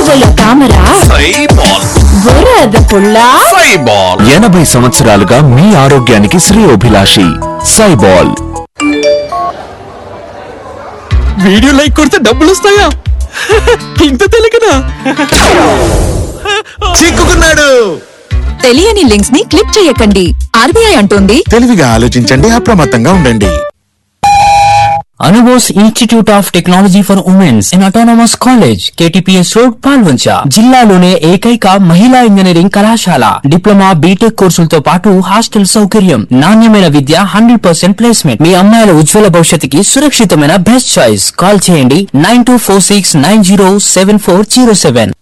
బురద తామర సైబాల్ బురద పుల్ల సైబాల్ ఎనభై సంవత్సరాలుగా మీ ఆరోగ్యానికి శ్రేయోభిలాషి సైబాల్ వీడియో లైక్ కొడితే డబ్బులు వస్తాయా ఇంత తెలియకనా చిక్కుకున్నాడు తెలియని లింక్స్ ని క్లిక్ చేయకండి ఆర్బీఐ అంటోంది తెలివిగా ఆలోచించండి అప్రమత్తంగా ఉండండి Anubose institute of technology for womens in autonomous college KTPS road Palvancha జిల్లాలోనే ఏకైక మహిళా ఇంజనీరింగ్ కళాశాల డిప్లొమా బీటెక్ కోర్సులతో పాటు హాస్టల్ సౌకర్యం నాణ్యమైన విద్య హండ్రెడ్ పర్సెంట్ ప్లేస్మెంట్ మీ అమ్మాయిల ఉజ్వల భవిష్యత్తుకి సురక్షితమైన బెస్ట్ చాయిస్ కాల్ చేయండి nine two four six nine zero seven four zero seven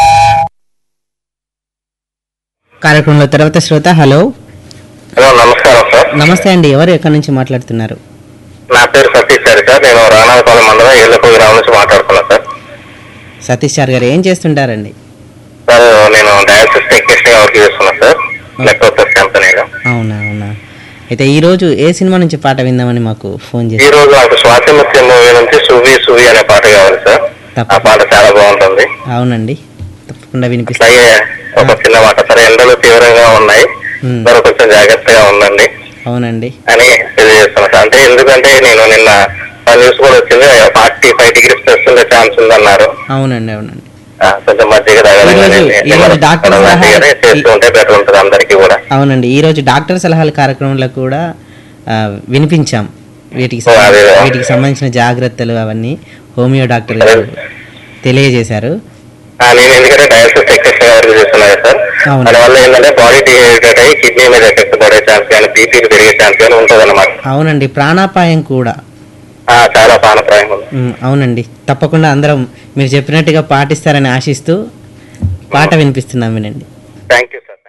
కార్యక్రమంలో తర్వాత శ్రోత హలో హలో నమస్కారం సార్ నమస్తే అండి ఎవరు ఎక్కడి నుంచి మాట్లాడుతున్నారు నా పేరు సతీష్ సార్ సార్ నేను రాణాపాలెం మండలం ఏళ్ళపూడి గ్రామం నుంచి మాట్లాడుతున్నాను సార్ సతీష్ సార్ గారు ఏం చేస్తుంటారండి సార్ నేను డయాలసిస్ టెక్నీషియన్ వర్క్ చేస్తున్నాను సార్ నెట్వర్క్ కంపెనీలో అవునా అవునా అయితే ఈ రోజు ఏ సినిమా నుంచి పాట విందామని మాకు ఫోన్ ఈ చేసి రోజు నాకు స్వాతంత్ర్య మూవీ నుంచి సువి సువి అనే పాట కావాలి సార్ ఆ పాట చాలా బాగుంటుంది అవునండి తప్పకుండా వినిపిస్తా అలాగే ఒక చిన్న మాట సార్ ఎండలు తీవ్రంగా ఉన్నాయి మ్మ్. మరి కొంచెం జాగ్రత్తగా ఉండండి అవునండి అని తెలియజేస్తున్నాను సార్ అంటే ఎందుకంటే నేను నిన్న న్యూస్ కూడా వచ్చింది ఫార్టీ ఫైవ్ డిగ్రీస్ ప్లస్ ఉండే ఛాన్స్ ఉందన్నారు అవునండి అవునండి ఆ, కొంచెం మజ్జిగ తాగాలని ఈరోజు- ఈరోజు డాక్టర్ సలహా- మజ్జిగనే చేస్తూ ఉంటే బెటర్ ఉంటుంది అందరికీ కూడా అవునండి ఈ రోజు డాక్టర్ సలహాల కార్యక్రమంలో కూడా ఆ, వినిపించాం వీటికి ఓ, అదే. సంబంధించిన- వీటికి సంబంధించిన జాగ్రత్తలు అవన్నీ హోమియో డాక్టర్ గారు తెలియజేశారు ఆ, నేను ఎందుకంటే డయాలసిస్ టెక్నీషియన్ వర్క్ చేస్తున్నాను సార్ అవును. దానివల్ల ఏంటంటే బాడీ డిహైడ్రేట్ అయ్యి కిడ్నీ మీద ఎఫెక్ట్ పడే ఛాన్స్ కానీ బీపీకి పెరిగే ఛాన్స్ కానీ ఉంటుంది అనమాట అవునండి ప్రాణాపాయం కూడా చాలా ప్రాణప్రాయం ఉంది ఉమ్, అవునండి తప్పకుండా అందరం మీరు చెప్పినట్టుగా పాటిస్తారని ఆశిస్తూ పాట వినిపిస్తున్నాం వినండి థ్యాంక్ యూ సార్